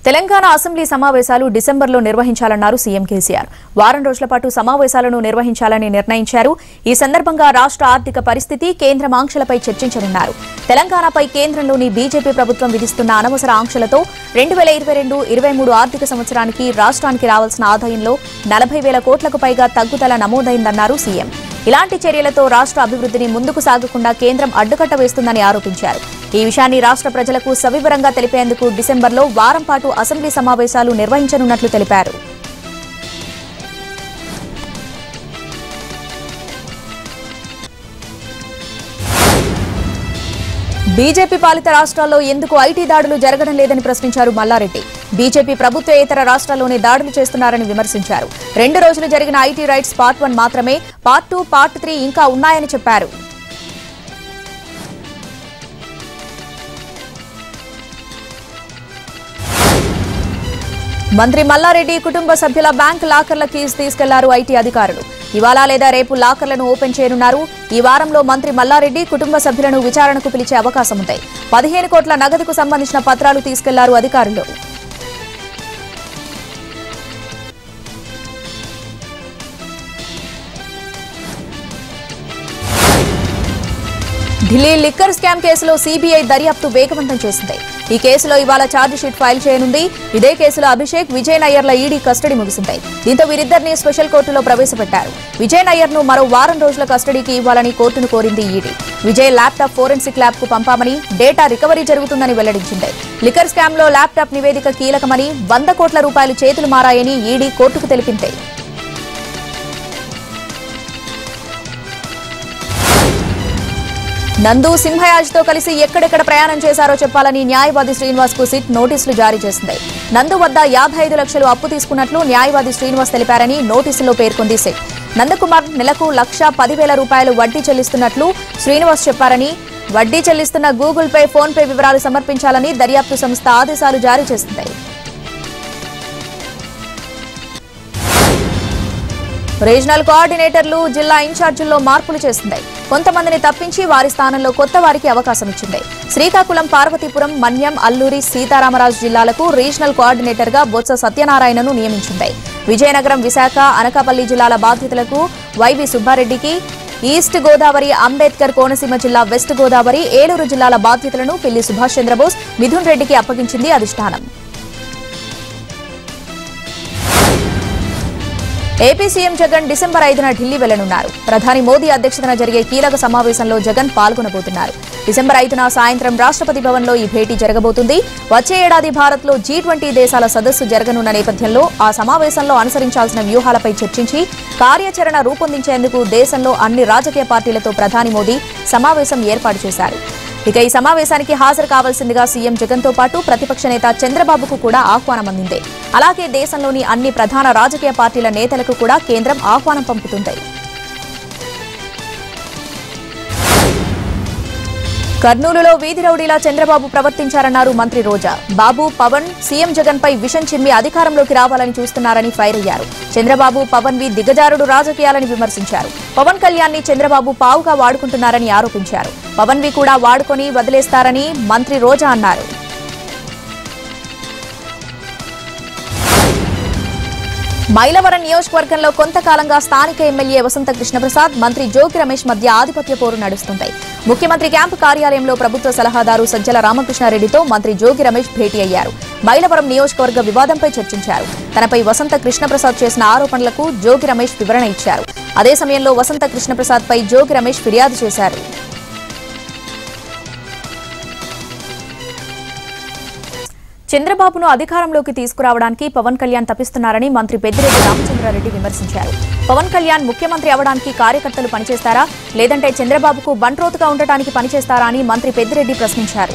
Telangana assembly సమావేశాలు డిసెంబర్లో నిర్వహించాలన్నారు CM KCR వారం రోజుల పాటు సమావేశాలను నిర్వహించాలని నిర్ణయించారు ఈ సందర్భంగా రాష్ట్ర ఆర్థిక పరిస్థితి కేంద్రం ఆంక్షలపై చర్చించనున్నారు తెలంగాణపై కేంద్రంలోని బీజేపీ ప్రభుత్వం విధిస్తున్న అనవసర ఆంక్షలతో రెండు వేల ఇరవై రెండు ఇరవై మూడు ఆర్థిక సంవత్సరానికి రాష్ట్రానికి రావాల్సిన ఆదాయంలో నలభై వేల కోట్లకు పైగా తగ్గుదల నమోదైందన్నారు సీఎం ఇలాంటి చర్యలతో రాష్ట్ర అభివృద్ధిని ముందుకు సాగకుండా కేంద్రం అడ్డుకట్ట వేస్తుందని ఆరోపించారు ఈ విషయాన్ని రాష్ట్ర ప్రజలకు సవివరంగా తెలిపేందుకు డిసెంబర్లో వారం పాటు అసెంబ్లీ సమావేశాలు నిర్వహించనున్నట్లు తెలిపారు బీజేపీ పాలిత రాష్ట్రాల్లో ఎందుకు ఐటీ దాడులు జరగడం లేదని ప్రశ్నించారు మల్లారెడ్డి బీజేపీ ప్రభుత్వేతర రాష్ట్రాల్లోనే దాడులు చేస్తున్నారని విమర్శించారు రెండు రోజులు జరిగిన ఐటీ రైట్స్ పార్ట్ వన్ మాత్రమే పార్ట్ టూ పార్ట్ త్రీ ఇంకా ఉన్నాయని చెప్పారు మంత్రి మల్లారెడ్డి కుటుంబ సభ్యుల బ్యాంక్ లాకర్ల కీస్ తీసుకెళ్లారు ఐటీ అధికారులు ఇవాళ లేదా రేపు లాకర్లను ఓపెన్ చేయనున్నారు ఈ వారంలో మంత్రి మల్లారెడ్డి కుటుంబ సభ్యులను విచారణకు పిలిచే అవకాశం ఉంది పదిహేను కోట్ల నగదుకు సంబంధించిన పత్రాలు తీసుకెళ్లారు అధికారులు ఢిల్లీ లిక్కర్ స్కామ్ కేసులో సీబీఐ దర్యాప్తు వేగవంతం చేసింది ఈ కేసులో ఇవాళ ఛార్జిషీట్ ఫైల్ చేయనుంది ఇదే కేసులో అభిషేక్ విజయ్ నయ్యర్ల ఈడీ కస్టడీ ముగిసింది దీంతో వీరిద్దరిని స్పెషల్ కోర్టులో ప్రవేశపెట్టారు విజయ్ నయ్యర్ ను మరో వారం రోజుల కస్టడీకి ఇవ్వాలని కోర్టును కోరింది ED Vijay laptop forensic lab కు పంపామని డేటా రికవరీ జరుగుతుందని వెల్లడించింది లిక్కర్ స్కామ్ లో ల్యాప్టాప్ నివేదిక కీలకమని వంద కోట్ల రూపాయలు చేతులు మారాయని ఈడీ కోర్టుకు తెలిపింది నందు సింహయాజ్తో కలిసి ఎక్కడెక్కడ ప్రయాణం చేశారో చెప్పాలని న్యాయవాది శ్రీనివాస్ కు సిట్ నోటీసులు జారీ చేసింది నందు వద్ద యాభై ఐదు లక్షలు అప్పు తీసుకున్నట్లు న్యాయవాది శ్రీనివాస్ తెలిపారని నోటీసులో పేర్కొంది సిట్ నందకుమార్ నెలకు లక్ష పదివేల రూపాయలు వడ్డీ చెల్లిస్తున్నట్లు శ్రీనివాస్ చెప్పారని వడ్డీ చెల్లిస్తున్న గూగుల్ పే ఫోన్ పే వివరాలు సమర్పించాలని దర్యాప్తు సంస్థ ఆదేశాలు జారీ చేసింది రీజనల్ కోఆర్డినేటర్లు జిల్లా ఇన్ఛార్జీల్లో మార్పులు చేసింది కొంతమందిని తప్పించి వారి స్థానంలో కొత్త వారికి అవకాశం ఇచ్చింది శ్రీకాకుళం పార్వతీపురం మన్యం అల్లూరి సీతారామరాజు జిల్లాలకు రీజనల్ కోఆర్డినేటర్ గా బొత్స సత్యనారాయణను నియమించింది విజయనగరం విశాఖ అనకాపల్లి జిల్లాల బాధ్యతలకు వైవి సుబ్బారెడ్డికి ఈస్ట్ గోదావరి అంబేద్కర్ కోనసీమ జిల్లా వెస్ట్ గోదావరి ఏలూరు జిల్లాల బాధ్యతలను పిల్లి సుభాష్ చంద్రబోస్ మిథున్ రెడ్డికి అప్పగించింది అధిష్టానం ఏపీ సీఎం జగన్ డిసెంబర్ ఐదున ఢిల్లీ వెళ్లనున్నారు ప్రధాని మోదీ అధ్యక్షతన జరిగే కీలక సమావేశంలో జగన్ పాల్గొనబోతున్నారు డిసెంబర్ ఐదున సాయంత్రం రాష్ట్రపతి భవన్లో ఈ భేటీ జరగబోతుంది వచ్చే ఏడాది భారత్లో జీ ట్వంటీ దేశాల సదస్సు జరగనున్న నేపథ్యంలో ఆ సమావేశంలో అనుసరించాల్సిన వ్యూహాలపై చర్చించి కార్యాచరణ రూపొందించేందుకు దేశంలో అన్ని రాజకీయ పార్టీలతో ప్రధాని మోదీ సమావేశం ఏర్పాటు చేశారు ఇక ఈ సమావేశానికి హాజరు కావాల్సిందిగా సీఎం జగన్ తో పాటు ప్రతిపక్ష నేత చంద్రబాబుకు కూడా ఆహ్వానం అందింది అలాగే దేశంలోని అన్ని ప్రధాన రాజకీయ పార్టీల నేతలకు కూడా కేంద్రం ఆహ్వానం పంపుతుంది కర్నూలులో వీధి రౌడీలా చంద్రబాబు ప్రవర్తించారన్నారు మంత్రి రోజా బాబు పవన్ సీఎం జగన్ పై విషం చిమ్మి అధికారంలోకి రావాలని చూస్తున్నారని ఫైర్ అయ్యారు చంద్రబాబు పవన్ వి దిగజారుడు రాజకీయాలని విమర్శించారు పవన్ కళ్యాణ్ ని చంద్రబాబు పావుగా వాడుకుంటున్నారని ఆరోపించారు పవన్ వి కూడా వాడుకొని వదిలేస్తారని మంత్రి రోజా అన్నారు మైలవరం నియోజకవర్గంలో కొంతకాలంగా స్థానిక ఎమ్మెల్యే వసంత కృష్ణప్రసాద్ మంత్రి జోగి రమేష్ మధ్య ఆధిపత్య పోరు నడుస్తుంటాయి ముఖ్యమంత్రి క్యాంపు కార్యాలయంలో ప్రభుత్వ సలహాదారు సజ్జల రామకృష్ణారెడ్డితో మంత్రి జోగి రమేష్ భేటీ అయ్యారు మైలవరం నియోజకవర్గ వివాదంపై చర్చించారు తనపై వసంత కృష్ణప్రసాద్ చేసిన ఆరోపణలకు జోగి రమేష్ వివరణ ఇచ్చారు అదే సమయంలో వసంత కృష్ణప్రసాద్ పై జోగి రమేష్ ఫిర్యాదు చేశారు చంద్రబాబును అధికారంలోకి తీసుకురావడానికి పవన్ కళ్యాణ్ తప్పిస్తున్నారని మంత్రి పెద్దిరెడ్డి రామచంద్రారెడ్డి విమర్శించారు పవన్ కళ్యాణ్ ముఖ్యమంత్రి అవడానికి కార్యకర్తలు పనిచేస్తారా లేదంటే చంద్రబాబుకు బంట్రోతుగా ఉండటానికి పనిచేస్తారా అని మంత్రి పెద్దిరెడ్డి ప్రశ్నించారు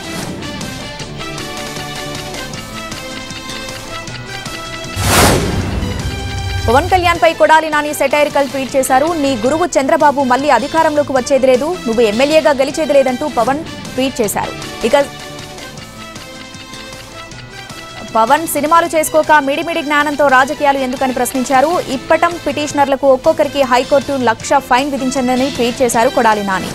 పవన్ కళ్యాణ్ పై కొడాలి నాని సెటైరికల్ ట్వీట్ చేశారు నీ గురువు చంద్రబాబు మళ్లీ అధికారంలోకి వచ్చేది లేదు నువ్వు ఎమ్మెల్యేగా గెలిచేది లేదంటూ పవన్ ట్వీట్ చేశారు ఇక పవన్ సినిమాలు చేసుకోక మిడిమిడి జ్ఞానంతో రాజకీయాలు ఎందుకని ప్రశ్నించారు ఇప్పటం పిటిషనర్లకు ఒక్కొక్కరికి హైకోర్టు లక్ష ఫైన్ విధించిందని ట్వీట్ చేశారు కొడాలి నాని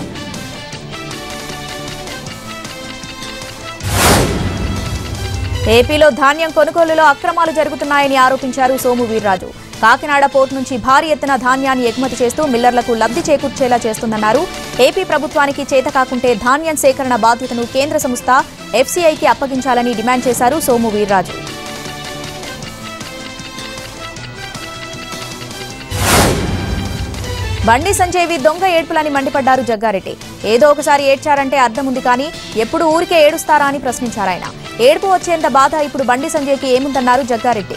ఏపీలో ధాన్యం కొనుగోలులో అక్రమాలు జరుగుతున్నాయని ఆరోపించారు సోము వీర్రాజు కాకినాడ పోర్టు నుంచి భారీ ఎత్తున ధాన్యాన్ని ఎగుమతి చేస్తూ మిల్లర్లకు లబ్ధి చేకూర్చేలా చేస్తుందన్నారు ఏపీ ప్రభుత్వానికి చేత కాకుంటే ధాన్యం సేకరణ బాధ్యతను కేంద్ర సంస్థ ఎఫ్సీఐకి అప్పగించాలని డిమాండ్ చేశారు సోము వీర్రాజు బండి సంజయ్వి దొంగ ఏడ్పులని మండిపడ్డారు జగ్గారెడ్డి ఏదో ఒకసారి ఏడ్చారంటే అర్థం ఉంది కానీ ఎప్పుడు ఊరికే ఏడుస్తారా అని ప్రశ్నించారాయన ఏడుపు వచ్చేంత బాధ ఇప్పుడు బండి సంజయ్కి ఏముందన్నారు జగ్గారెడ్డి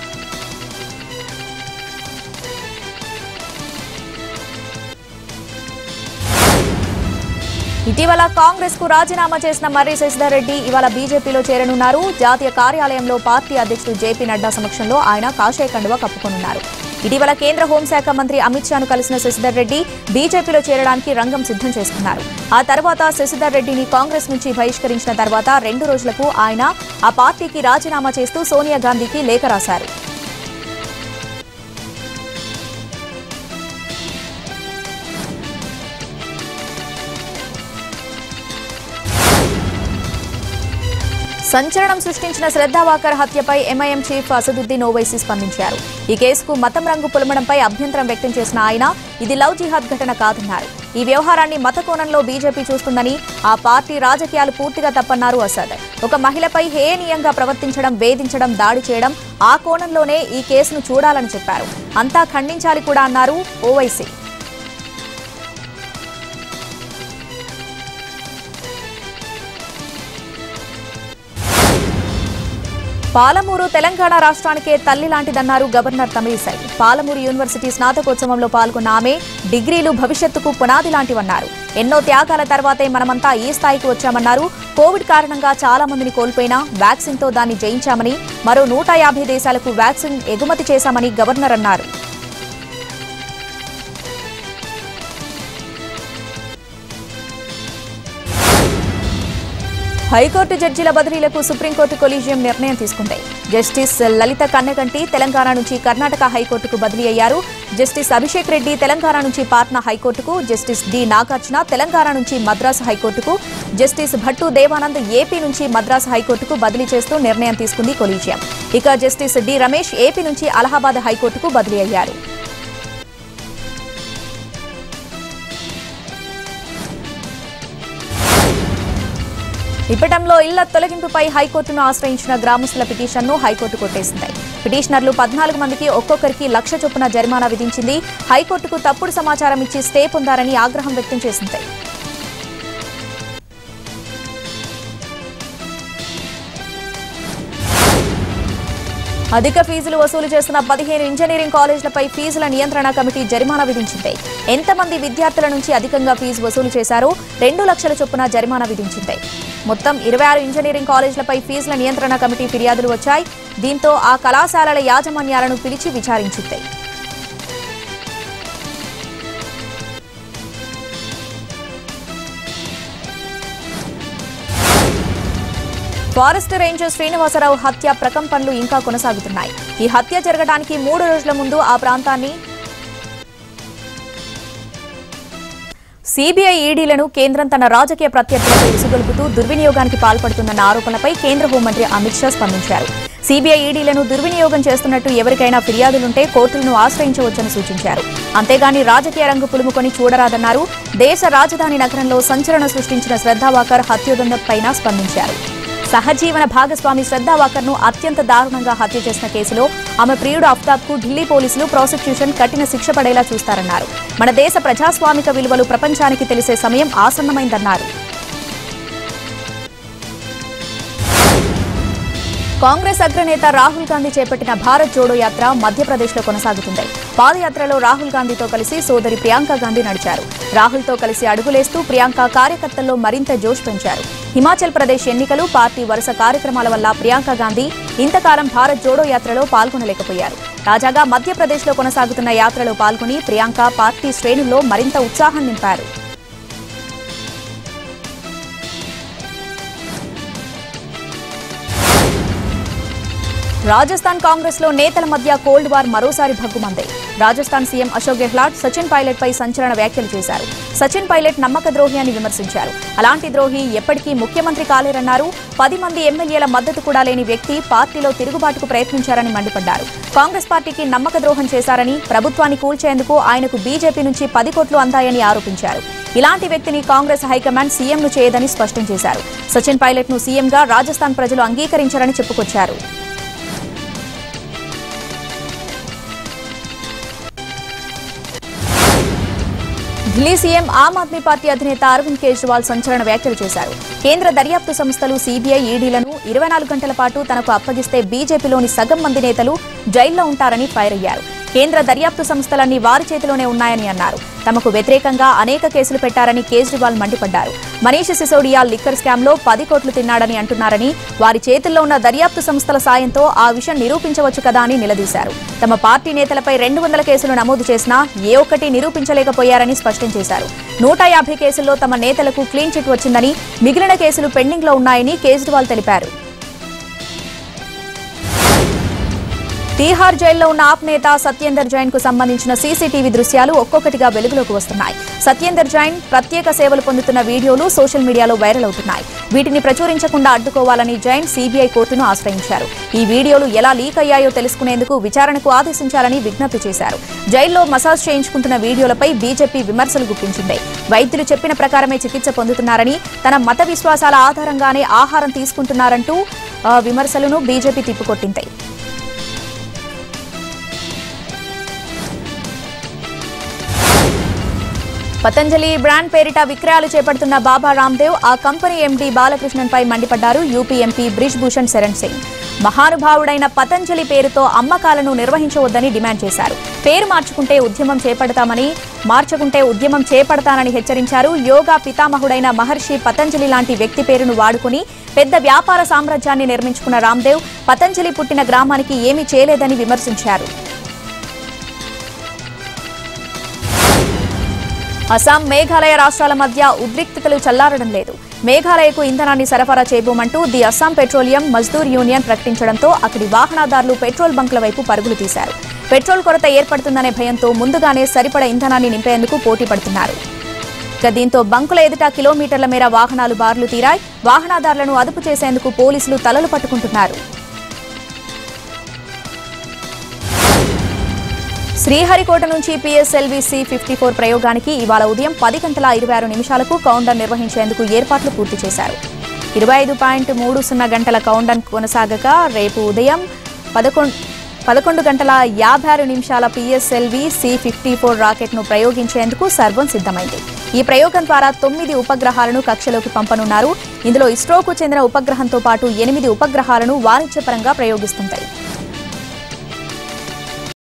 ఇటీవల కాంగ్రెస్ కు రాజీనామా చేసిన మర్రి శశిధర్ రెడ్డి ఇవాళ బీజేపీలో చేరనున్నారు జాతీయ కార్యాలయంలో పార్టీ అధ్యక్షుడు జేపీ నడ్డా సమక్షంలో ఆయన కాషాయ కండువా కప్పుకోనున్నారు ఇటీవల కేంద్ర హోంశాఖ మంత్రి అమిత్ షాను కలిసిన శశిధర్ రెడ్డి బీజేపీలో చేరడానికి రంగం సిద్ధం చేసుకున్నారు ఆ తర్వాత శశిధర్ రెడ్డిని కాంగ్రెస్ నుంచి బహిష్కరించిన తర్వాత రెండు రోజులకు ఆయన ఆ పార్టీకి రాజీనామా చేస్తూ సోనియా గాంధీకి లేఖ రాశారు సంచలనం సృష్టించిన శ్రద్ధావాకర్ హత్యపై ఎంఐఎం చీఫ్ అసదుద్దీన్ ఓవైసీ స్పందించారు ఈ కేసుకు మతం రంగు పులమడంపై అభ్యంతరం వ్యక్తం చేసిన ఆయన ఇది లవ్ జిహాద్ ఘటన కాదన్నారు ఈ వ్యవహారాన్ని మత కోణంలో బీజేపీ చూస్తుందని ఆ పార్టీ రాజకీయాలు పూర్తిగా తప్పన్నారు అసద్ ఒక మహిళపై హేయనీయంగా ప్రవర్తించడం వేధించడం దాడి చేయడం ఆ కోణంలోనే ఈ కేసును చూడాలని చెప్పారు అంతా ఖండించాలి కూడా అన్నారు ఓవైసీ పాలమూరు తెలంగాణ రాష్ట్రానికే తల్లి లాంటిదన్నారు గవర్నర్ తమిళిసై పాలమూరు యూనివర్సిటీ స్నాతకోత్సవంలో పాల్గొన్న ఆమె డిగ్రీలు భవిష్యత్తుకు పునాది లాంటివన్నారు ఎన్నో త్యాగాల తర్వాతే మనమంతా ఈ స్థాయికి వచ్చామన్నారు కోవిడ్ కారణంగా చాలా మందిని కోల్పోయినా వ్యాక్సిన్ తో దాన్ని జయించామని మరో నూట యాభై దేశాలకు వ్యాక్సిన్ ఎగుమతి చేశామని గవర్నర్ అన్నారు హైకోర్టు జడ్జీల బదిలీలకు సుప్రీంకోర్టు కొలీజియం నిర్ణయం తీసుకుంది జస్టిస్ లలిత కన్నగంటి తెలంగాణ నుంచి కర్ణాటక హైకోర్టుకు బదిలీ అయ్యారు జస్టిస్ అభిషేక్ రెడ్డి తెలంగాణ నుంచి పాట్నా హైకోర్టుకు జస్టిస్ డి నాగార్జున తెలంగాణ నుంచి మద్రాసు హైకోర్టుకు జస్టిస్ భట్టు దేవానంద్ ఏపీ నుంచి మద్రాసు హైకోర్టుకు బదిలీ చేస్తూ నిర్ణయం తీసుకుంది కొలీజియం ఇక జస్టిస్ డి రమేష్ ఏపీ నుంచి అలహాబాద్ హైకోర్టుకు బదిలీ అయ్యారు ఇప్పటంలో ఇళ్ల తొలగింపుపై హైకోర్టును ఆశ్రయించిన గ్రామస్తుల పిటిషన్ను హైకోర్టు కొట్టేసింది పిటిషనర్లు పద్నాలుగు మందికి ఒక్కొక్కరికి లక్ష చొప్పున జరిమానా విధించింది హైకోర్టుకు తప్పుడు సమాచారం ఇచ్చి స్టే పొందారని ఆగ్రహం వ్యక్తం చేసింది అధిక ఫీజులు వసూలు చేస్తున్న పదిహేను ఇంజనీరింగ్ కాలేజీలపై ఫీజుల నియంత్రణ కమిటీ జరిమానా విధించింది ఎంతమంది విద్యార్థుల నుంచి అధికంగా ఫీజు వసూలు చేశారో రెండు లక్షల చొప్పున జరిమానా విధించింది మొత్తం ఇరవై ఆరు ఇంజనీరింగ్ కాలేజీలపై ఫీజుల నియంత్రణ కమిటీ ఫిర్యాదులు వచ్చాయి దీంతో ఆ కళాశాలల యాజమాన్యాలను పిలిచి విచారించింది ఫారెస్ట్ రేంజర్ శ్రీనివాసరావు హత్య ప్రకంపనలు ఇంకా కొనసాగుతున్నాయి ఈ హత్య జరగడానికి మూడు రోజుల ముందు ఆ ప్రాంతాన్ని సిబిఐ ఈడీలను కేంద్రం తన రాజకీయ ప్రత్యర్థులపై విసుగొలుపుతూ దుర్వినియోగానికి పాల్పడుతుందన్న ఆరోపణలపై కేంద్ర హోంమంత్రి అమిత్ షా స్పందించారు సిబిఐ ఈడీలను దుర్వినియోగం చేస్తున్నట్టు ఎవరికైనా ఫిర్యాదులుంటే కోర్టులను ఆశ్రయించవచ్చని సూచించారు అంతేగాని రాజకీయ రంగు పులుముకొని చూడరాదన్నారు దేశ రాజధాని నగరంలో సంచలనం సృష్టించిన శ్రద్ధావాకర్ హత్యోదండంపైన స్పందించారు సహజీవన భాగస్వామి శ్రద్ధావాకర్ను అత్యంత దారుణంగా హత్య చేసిన కేసులో ఆమె ప్రియుడు అఫ్తాబ్కు ఢిల్లీ పోలీసులు ప్రాసిక్యూషన్ కఠిన శిక్ష పడేలా చూస్తారన్నారు మన దేశ ప్రజాస్వామిక విలువలు ప్రపంచానికి తెలిసే సమయం ఆసన్నమైందన్నారు కాంగ్రెస్ అగ్రనేత రాహుల్ గాంధీ చేపట్టిన భారత్ జోడో యాత్ర మధ్యప్రదేశ్లో కొనసాగుతుంది పాదయాత్రలో రాహుల్ గాంధీతో కలిసి సోదరి ప్రియాంక గాంధీ నడిచారు రాహుల్తో కలిసి అడుగులేస్తూ ప్రియాంక కార్యకర్తల్లో మరింత జోష్ పెంచారు హిమాచల్ ప్రదేశ్ ఎన్నికలు పార్టీ వరుస కార్యక్రమాల వల్ల ప్రియాంక గాంధీ ఇంతకాలం భారత్ జోడో యాత్రలో పాల్గొనలేకపోయారు తాజాగా మధ్యప్రదేశ్లో కొనసాగుతున్న యాత్రలో పాల్గొని ప్రియాంక పార్టీ శ్రేణుల్లో మరింత ఉత్సాహం నింపారు రాజస్థాన్ కాంగ్రెస్ లో నేతల మధ్య కోల్డ్ వార్ మరోసారి భగ్గుమంది రాజస్థాన్ సీఎం అశోక్ గెహ్లాట్ సచిన్ పైలట్ పై సంచలన వ్యాఖ్యలు చేశారు సచిన్ పైలట్ నమ్మక ద్రోహి అని విమర్శించారు అలాంటి ద్రోహి ఎప్పటికీ ముఖ్యమంత్రి కాలేరన్నారు పది మంది ఎమ్మెల్యేల మద్దతు కూడా లేని వ్యక్తి పార్టీలో తిరుగుబాటుకు ప్రయత్నించారని మండిపడ్డారు కాంగ్రెస్ పార్టీకి నమ్మక ద్రోహం చేశారని ప్రభుత్వాన్ని కూల్చేందుకు ఆయనకు బీజేపీ నుంచి పది కోట్లు అందాయని ఆరోపించారు ఇలాంటి వ్యక్తిని కాంగ్రెస్ హైకమాండ్ సీఎంను చేయదని స్పష్టం చేశారు సచిన్ పైలట్ ను సీఎంగా రాజస్థాన్ ప్రజలు అంగీకరించారని చెప్పుకొచ్చారు ఢిల్లీ సీఎం ఆమ్ ఆద్మీ పార్టీ అధినేత అరవింద్ కేజ్రీవాల్ సంచలన వ్యాఖ్యలు చేశారు కేంద్ర దర్యాప్తు సంస్థలు సీబీఐ ఈడీలను ఇరవై నాలుగు గంటల పాటు తనకు అప్పగిస్తే బీజేపీలోని సగం మంది నేతలు జైల్లో ఉంటారని ఫైర్ అయ్యారు కేంద్ర దర్యాప్తు సంస్థలన్నీ వారి చేతిలోనే ఉన్నాయని అన్నారు తమకు వ్యతిరేకంగా అనేక కేసులు పెట్టారని కేజ్రీవాల్ మండిపడ్డారు మనీష్ సిసోడియా లిక్కర్ స్కామ్ లో పది కోట్లు తిన్నాడని అంటున్నారని వారి చేతుల్లో ఉన్న దర్యాప్తు సంస్థల సాయంతో ఆ విషయం నిరూపించవచ్చు కదా అని నిలదీశారు తమ పార్టీ నేతలపై రెండు వందల కేసులు నమోదు చేసినా ఏ ఒక్కటి నిరూపించలేకపోయారని స్పష్టం చేశారు నూట యాభై కేసుల్లో తమ నేతలకు క్లీన్ చిట్ వచ్చిందని మిగిలిన కేసులు పెండింగ్ లో ఉన్నాయని కేజ్రీవాల్ తెలిపారు తీహార్ జైల్లో ఉన్న ఆప్ నేత సత్యేందర్ జైన్ కు సంబంధించిన సీసీటీవీ దృశ్యాలు ఒక్కొక్కటిగా వెలుగులోకి వస్తున్నాయి సత్యేందర్ జైన్ ప్రత్యేక సేవలు పొందుతున్న వీడియోలు సోషల్ మీడియాలో వైరల్ అవుతున్నాయి వీటిని ప్రచురించకుండా అడ్డుకోవాలని జైన్ సీబీఐ కోర్టును ఆశ్రయించారు ఈ వీడియోలు ఎలా లీక్ అయ్యాయో తెలుసుకునేందుకు విచారణకు ఆదేశించాలని విజ్ఞప్తి చేశారు జైల్లో మసాజ్ చేయించుకుంటున్న వీడియోలపై బీజేపీ విమర్శలు గుప్పించింది వైద్యులు చెప్పిన ప్రకారమే చికిత్స పొందుతున్నారని తన మత విశ్వాసాల ఆధారంగానే ఆహారం తీసుకుంటున్నారంటూ ఆ, విమర్శలను బీజేపీ తిప్పికొట్టింది పతంజలి బ్రాండ్ పేరిట విక్రయాలు చేపడుతున్న బాబా రామ్దేవ్ ఆ కంపెనీ ఎండీ బాలకృష్ణన్ పై మండిపడ్డారు యూపీ ఎంపీ బ్రిజ్ భూషణ్ శరణ్ సింగ్ మహానుభావుడైన పతంజలి పేరుతో అమ్మకాలను నిర్వహించవద్దని డిమాండ్ చేశారు పేరు మార్చుకుంటే ఉద్యమం చేపడతామని మార్చుకుంటే ఉద్యమం చేపడతానని హెచ్చరించారు యోగా పితామహుడైన మహర్షి పతంజలి లాంటి వ్యక్తి పేరును వాడుకుని పెద్ద వ్యాపార సామ్రాజ్యాన్ని నిర్మించుకున్న రామ్దేవ్ పతంజలి పుట్టిన గ్రామానికి ఏమీ చేయలేదని విమర్శించారు అస్సాం మేఘాలయ రాష్ట్రాల మధ్య ఉద్రిక్తతలు చల్లారడం లేదు మేఘాలయకు ఇంధనాన్ని సరఫరా చేయబోమంటూ the Assam petroleum Mazdoor union ప్రకటించడంతో అక్కడి వాహనదారులు పెట్రోల్ బంకుల వైపు పరుగులు తీశారు పెట్రోల్ కొరత ఏర్పడుతుందనే భయంతో ముందుగానే సరిపడ ఇంధనాన్ని నింపేందుకు పోటీ పడుతున్నారు ఇక దీంతో బంకుల ఎదుట కిలోమీటర్ల మేర వాహనాలు బార్లు తీరాయి వాహనదారులను అదుపు చేసేందుకు పోలీసులు తలలు పట్టుకుంటున్నారు శ్రీహరికోట నుంచి పిఎస్ఎల్వి సి ఫిఫ్టీ ఫోర్ ప్రయోగానికి ఇవాళ ఉదయం పది గంటల ఇరవై ఆరు నిమిషాలకు కౌంటర్ నిర్వహించేందుకు ఏర్పాట్లు పూర్తి చేశారు ఇరవై ఐదు పాయింట్ మూడు సున్నా గంటల కౌంటర్ కొనసాగక రేపు ఉదయం పదకొండు పదకొండు గంటల యాభై ఆరు నిమిషాల పిఎస్ఎల్వి సి ఫిఫ్టీ ఫోర్ రాకెట్ను ప్రయోగించేందుకు సర్వం సిద్ధమైంది ఈ ప్రయోగం ద్వారా తొమ్మిది ఉపగ్రహాలను కక్షలోకి పంపనున్నారు ఇందులో ఇస్రోకు చెందిన ఉపగ్రహంతో పాటు ఎనిమిది ఉపగ్రహాలను వాణిజ్యపరంగా ప్రయోగిస్తుంటాయి